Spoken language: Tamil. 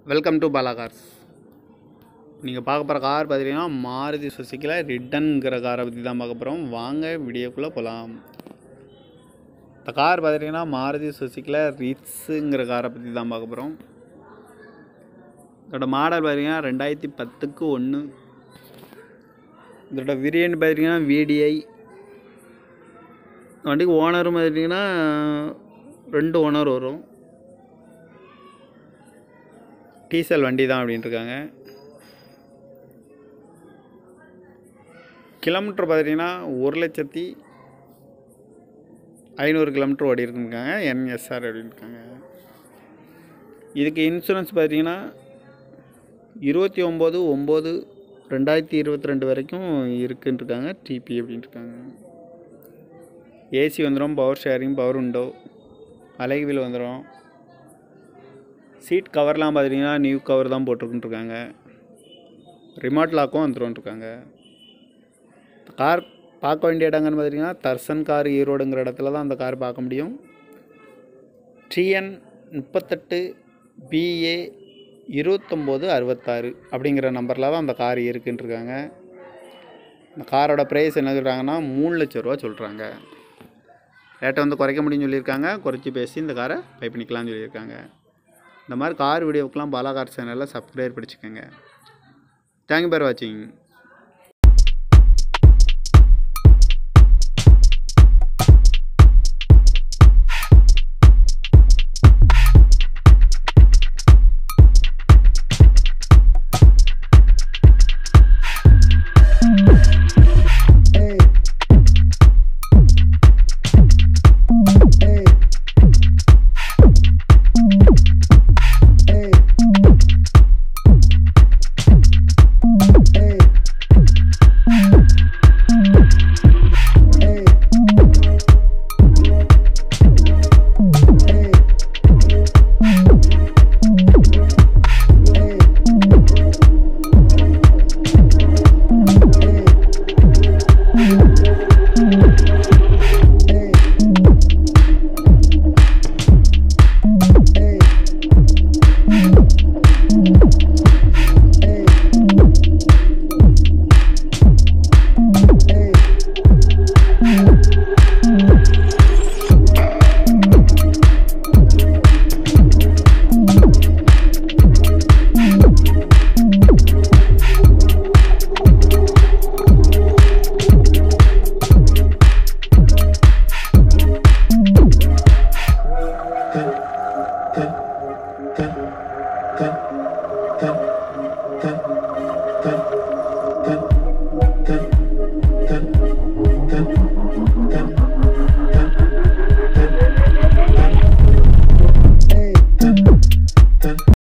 வெல்கம் டு பாலா கார்ஸ் நீங்கள் பார்க்க போகிற கார் பார்த்தீங்கன்னா மாருதி சுசுக்கியில் ரிட்டன்ங்கிற காரை பற்றி தான் பார்க்க போகிறோம் வாங்க வீடியோக்குள்ளே போகலாம் இந்த கார் பார்த்தீங்கன்னா மாருதி சுசுக்கியில் ரிட்ஸுங்கிற காரை பற்றி தான் பார்க்க போகிறோம் இதோட மாடல் பார்த்தீங்கன்னா ரெண்டாயிரத்தி பத்துக்கு ஒன்று இதோட வேரியன்ட் பார்த்தீங்கன்னா விடிஐ வண்டிக்கு ஓனரும் பார்த்தீங்கன்னா ரெண்டு ஓனர் வரும் டீசல் வண்டி தான் அப்படின்ட்டு இருக்காங்க கிலோமீட்டர் பார்த்தீங்கன்னா ஒரு லட்சத்தி ஐநூறு கிலோமீட்டர் ஓடி இருக்குங்க என்எஸ்ஆர் அப்படின்னு இருக்காங்க இதுக்கு இன்சூரன்ஸ் பார்த்தீங்கன்னா இருபத்தி ஒம்பது ஒம்பது ரெண்டாயிரத்தி இருபத்தி ரெண்டு வரைக்கும் இருக்குன்னு இருக்காங்க டிபி அப்படின்ட்டு இருக்காங்க ஏசி வந்துடும் பவர் ஷேரிங் பவர் உண்டோ அலைகு வீல் வந்துடும் சீட் கவர்லாம் பார்த்தீங்கன்னா நியூ கவர் தான் போட்டிருக்குன்னு இருக்காங்க ரிமோட் லாக்கும் வந்துடும் இருக்காங்க கார் பார்க்க வேண்டிய இடங்கன்னு பார்த்தீங்கன்னா தர்சன் கார் ஈரோடுங்கிற இடத்துல தான் அந்த கார் பார்க்க முடியும் டிஎன் முப்பத்தெட்டு பிஏ இருபத்தொம்போது அறுபத்தாறு அப்படிங்கிற நம்பரில் தான் அந்த கார் இருக்குன்னு இருக்காங்க இந்த காரோட ப்ரைஸ் என்ன சொல்கிறாங்கன்னா மூணு லட்ச ரூபா சொல்கிறாங்க ரேட்டை வந்து குறைக்க முடியும்னு சொல்லியிருக்காங்க குறைச்சி பேசி இந்த காரை பை பண்ணிக்கலாம்னு சொல்லியிருக்காங்க இந்த மாதிரி கார் வீடியோவுக்கெலாம் பாலா கார் சேனலில் சப்ஸ்கிரைப் படிச்சுக்கோங்க தேங்க்யூ ஃபார் வாட்சிங் Hey. Hey. Hey. Hey. Hey. Hey. Hey. Hey. Hey. Hey. Hey.